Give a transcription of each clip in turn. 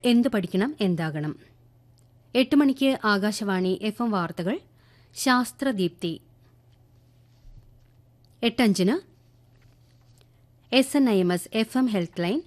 എന്തു പഠിക്കണം എന്താകണം എട്ട് മണിക്ക് ആകാശവാണി എഫ് എം വാർത്തകൾ ശാസ്ത്രദീപ്തി എട്ടഞ്ചിന് S N I M S F M health line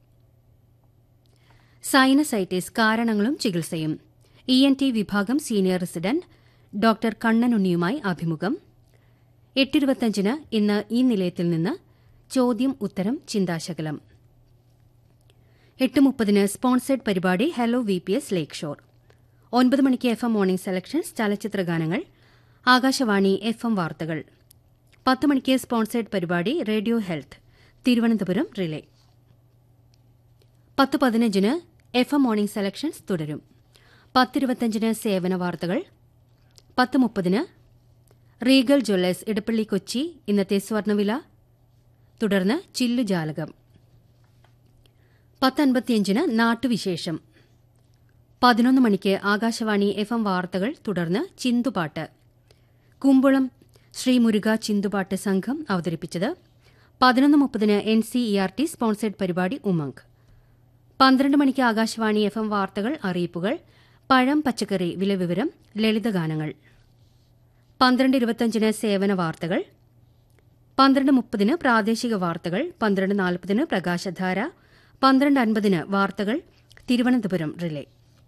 sinusitis കാരണങ്ങളും ചികിത്സയും ഇ എൻ ടി വിഭാഗം സീനിയർ റെസിഡന്റ് ഡോക്ടർ കണ്ണൻ ഉണ്ണിയുമായി അഭിമുഖം എട്ടിരുപത്തഞ്ചിന് ഇന്ന് ഈ നിലയത്തിൽ നിന്ന് ചോദ്യം ഉത്തരം ചിന്താശകലം എട്ട് മുപ്പതിന് സ്പോൺസേഡ് പരിപാടി hello V P S lakeshore ഒൻപത് മണിക്ക് എഫ് എം മോർണിംഗ് സെലക്ഷൻസ് ചലച്ചിത്ര ഗാനങ്ങൾ ആകാശവാണി എഫ് എം വാർത്തകൾ പത്ത് മണിക്ക് സ്പോൺസേഡ് പരിപാടി റേഡിയോ ഹെൽത്ത് തിരുവനന്തപുരം റിലേ പത്ത് പതിനഞ്ചിന് എഫ് എം മോർണിംഗ് സെലക്ഷൻസ് തുടരും പത്തിരുപത്തഞ്ചിന് സേവന വാർത്തകൾ പത്ത് മുപ്പതിന് റീഗൽ ജ്വല്ലേഴ്സ് ഇടപ്പള്ളി കൊച്ചി ഇന്നത്തെ സ്വർണ്ണവില തുടർന്ന് ചില്ലുജാലകം പത്തൻപത്തിയഞ്ചിന് നാട്ടുവിശേഷം പതിനൊന്ന് മണിക്ക് ആകാശവാണി എഫ് എം വാർത്തകൾ തുടർന്ന് ചിന്തുപാട്ട് കുമ്പുളം ശ്രീ മുരുക ചിന്തുപാട്ട് സംഘം അവതരിപ്പിച്ചത് പതിനൊന്ന് മുപ്പതിന് N C E R T sponsored പരിപാടി ഉമംഗ് പന്ത്രണ്ട് മണിക്ക് ആകാശവാണി എഫ് എം വാർത്തകൾ അറിയിപ്പുകൾ പഴം പച്ചക്കറി വിലവിവരം ലളിതഗാനങ്ങൾ പന്ത്രണ്ട് ഇരുപത്തഞ്ചിന് സേവന വാർത്തകൾ പന്ത്രണ്ട് മുപ്പതിന് പ്രാദേശിക വാർത്തകൾ പന്ത്രണ്ട് നാൽപ്പതിന് പ്രകാശധാര പന്ത്രണ്ട് അൻപതിന് വാർത്തകൾ തിരുവനന്തപുരം റിലേ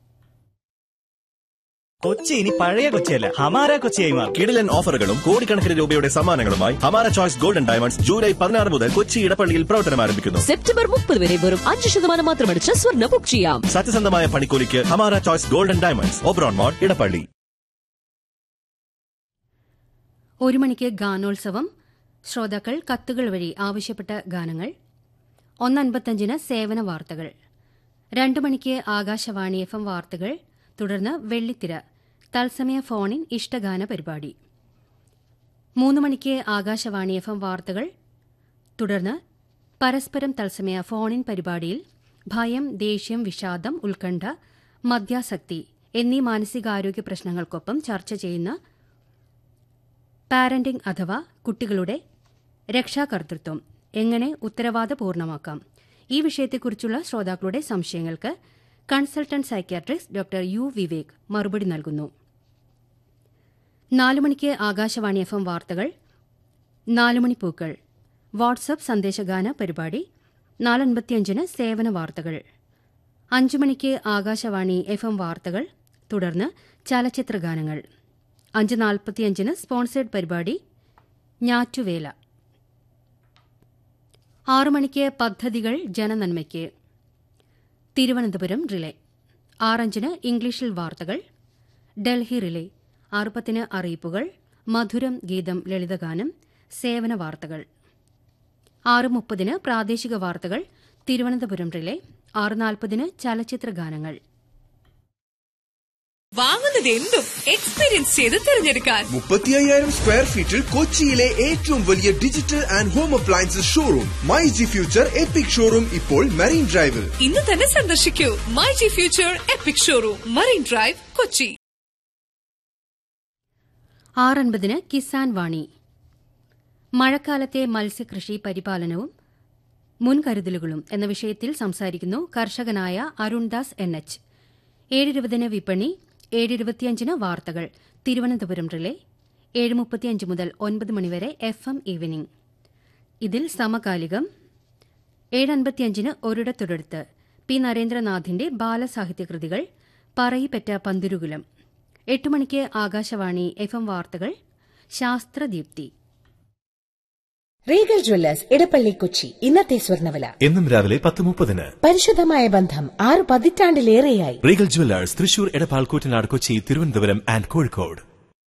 കൊച്ചി ഇനി പഴയ കൊച്ചിയല്ല ഹമാര കൊച്ചിയായി മാറും കിടിലൻ ഓഫറുകളും കോടിക്കണക്കിന് രൂപയുടെ സമ്മാനങ്ങളുമായി ഹമാര ചോയ്സ് ഗോൾഡൻ ഡയമണ്ട്സ് ജൂലൈ പതിനാറ് മുതൽ കൊച്ചി ഇടപ്പള്ളിയിൽ പ്രവർത്തനം ആരംഭിക്കുന്നു സെപ്റ്റംബർ മുപ്പത് വരെ വെറും അഞ്ച് ശതമാനം മാത്രമടിച്ച് സ്വർണ്ണ ബുക്ക് ചെയ്യാം സത്യസന്ധമായ പണിക്കൂലിക്ക് Hamara choice golden diamonds Oberon mall Edappally ഒരു മണിക്ക് ഗാനോത്സവം ശ്രോതാക്കൾ കത്തുകൾ വഴി ആവശ്യപ്പെട്ട ഗാനങ്ങൾ ഒന്നൻപത്തഞ്ചിന് സേവന വാർത്തകൾ രണ്ടു മണിക്ക് ആകാശവാണി എഫ് എം വാർത്തകൾ തുടർന്ന് വെള്ളിത്തിര തത്സമയ ഫോണിൻ ഇഷ്ടഗാന പരിപാടി മൂന്ന് മണിക്ക് ആകാശവാണി എഫ് എം വാർത്തകൾ തുടർന്ന് പരസ്പരം തത്സമയ ഫോണിൻ പരിപാടിയിൽ ഭയം ദേഷ്യം വിഷാദം ഉത്കണ്ഠ മദ്യാസക്തി എന്നീ മാനസികാരോഗ്യ പ്രശ്നങ്ങൾക്കൊപ്പം ചർച്ച ചെയ്യുന്ന പാരന്റിംഗ് അഥവാ കുട്ടികളുടെ രക്ഷാകർതൃത്വം എങ്ങനെ ഉത്തരവാദപൂർണമാക്കാം ഈ വിഷയത്തെക്കുറിച്ചുള്ള ശ്രോതാക്കളുടെ സംശയങ്ങൾക്ക് consultant psychiatrist doctor U Vivek മറുപടി നൽകുന്നു നാലു മണിക്ക് ആകാശവാണി എഫ് എം വാർത്തകൾ നാലുമണി പൂക്കൾ വാട്സപ്പ് സന്ദേശഗാന പരിപാടി നാലൻപത്തിയഞ്ചിന് സേവന വാർത്തകൾ അഞ്ചു മണിക്ക് ആകാശവാണി എഫ് എം വാർത്തകൾ തുടർന്ന് ചലച്ചിത്രഗാനങ്ങൾ അഞ്ച് നാൽപ്പത്തിയഞ്ചിന് സ്പോൺസേഡ് പരിപാടി ഞാറ്റുവേല ആറു മണിക്ക് പദ്ധതികൾ ജനനന്മയ്ക്ക് തിരുവനന്തപുരം റിലേ ആറഞ്ചിന് ഇംഗ്ലീഷിൽ വാർത്തകൾ ഡൽഹി റിലേ ആറുപത്തിന് അറിയിപ്പുകൾ മധുരം ഗീതം ലളിതഗാനം സേവന വാർത്തകൾ ആറ് മുപ്പതിന് പ്രാദേശിക വാർത്തകൾ തിരുവനന്തപുരം റിലേ ആറ് നാൽപ്പതിന് ചലച്ചിത്ര ഗാനങ്ങൾ വാങ്ങുന്നത് എന്തും എക്സ്പീരിയൻസ് ചെയ്ത് തിരഞ്ഞെടുക്കാൻ മുപ്പത്തി അയ്യായിരം സ്ക്വയർ ഫീറ്റിൽ കൊച്ചിയിലെ ഏറ്റവും വലിയ digital and home appliances showroom my G future epic showroom ഇപ്പോൾ മെറീൻ ഡ്രൈവിൽ ഇന്ന് തന്നെ സന്ദർശിക്കൂ my G future epic showroom marine drive Kochi ആറൻപതിന് കിസാൻ വാണി മഴക്കാലത്തെ മത്സ്യകൃഷി പരിപാലനവും മുൻകരുതലുകളും എന്ന വിഷയത്തിൽ സംസാരിക്കുന്നു കർഷകനായ അരുൺദാസ് എൻ എച്ച് ഏഴിരുപതിന് വിപണി ഏഴിരുപത്തിയഞ്ചിന് വാർത്തകൾ തിരുവനന്തപുരം റിലേ ഏഴ് മുപ്പത്തിയഞ്ച് മുതൽ ഒൻപത് മണിവരെ എഫ് എം ഈവനിംഗ് ഇതിൽ സമകാലികം ഏഴൻപത്തിയഞ്ചിന് ഒരിടത്തൊരിടത്ത് പി നരേന്ദ്രനാഥിന്റെ ബാലസാഹിത്യകൃതികൾ പറയിപ്പറ്റ പന്തിരുകുലം എട്ട് മണിക്ക് ആകാശവാണി എഫ് എം വാർത്തകൾ ശാസ്ത്രദീപ്തി റീഗൽ ജ്വല്ലേഴ്സ് ഇടപ്പള്ളി കൊച്ചി ഇന്നത്തെ സ്വർണ്ണവില എന്നും രാവിലെ പത്ത് മുപ്പതിന് പരിശുദ്ധമായ ബന്ധം ആറ് പതിറ്റാണ്ടിലേറെയായി Regal Jewellers Thrissur Edappal Koottanad Kochi Thiruvananthapuram and Kozhikode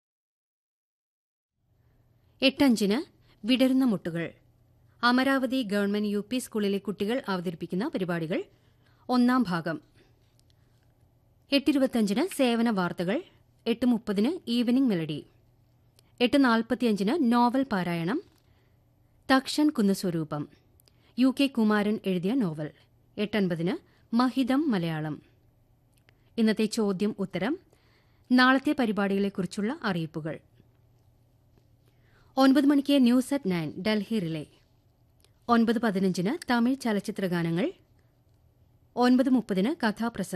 എട്ടഞ്ചിന് വിടരുന്ന മുട്ടുകൾ അമരാവതി ഗവൺമെന്റ് യു പി സ്കൂളിലെ കുട്ടികൾ അവതരിപ്പിക്കുന്ന പരിപാടികൾ ഒന്നാം ഭാഗം എട്ടിരുപത്തഞ്ചിന് സേവന വാർത്തകൾ എട്ട് മുപ്പതിന് ഈവനിംഗ് മെലഡി എട്ട് നാൽപ്പത്തിയഞ്ചിന് നോവൽ പാരായണം തക്ഷൻ കുന്നസ്വരൂപം യു കെ കുമാരൻ എഴുതിയ നോവൽ എട്ടൻപതിന് മഹിതം മലയാളം ഇന്നത്തെ ചോദ്യം ഉത്തരം നാളത്തെ പരിപാടികളെക്കുറിച്ചുള്ള അറിയിപ്പുകൾ ഒൻപത് മണിക്ക് news at nine Delhi relay ഒൻപത് പതിനഞ്ചിന് തമിഴ് ചലച്ചിത്ര ഗാനങ്ങൾ ഒൻപത് മുപ്പതിന് കഥാപ്രസംഗം